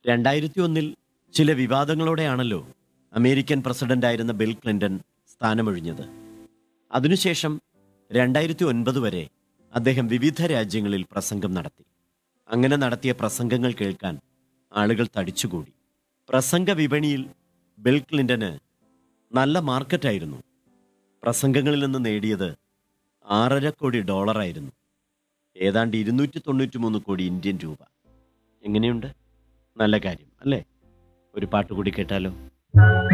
രണ്ടായിരത്തി ഒന്നിൽ ചില വിവാദങ്ങളോടെയാണല്ലോ അമേരിക്കൻ പ്രസിഡന്റായിരുന്ന ബിൽ ക്ലിന്റൺ സ്ഥാനമൊഴിഞ്ഞത് അതിനുശേഷം രണ്ടായിരത്തി ഒൻപത് വരെ അദ്ദേഹം വിവിധ രാജ്യങ്ങളിൽ പ്രസംഗം നടത്തി അങ്ങനെ നടത്തിയ പ്രസംഗങ്ങൾ കേൾക്കാൻ ആളുകൾ തടിച്ചുകൂടി പ്രസംഗ വിപണിയിൽ ബിൽ ക്ലിന്റന് നല്ല മാർക്കറ്റായിരുന്നു പ്രസംഗങ്ങളിൽ നിന്ന് നേടിയത് ആറര കോടി ഡോളറായിരുന്നു ഏതാണ്ട് ഇരുന്നൂറ്റി തൊണ്ണൂറ്റി മൂന്ന് കോടി ഇന്ത്യൻ രൂപ എങ്ങനെയുണ്ട് നല്ല കാര്യം അല്ലേ ഒരു പാട്ട് കൂടി കേട്ടാലോ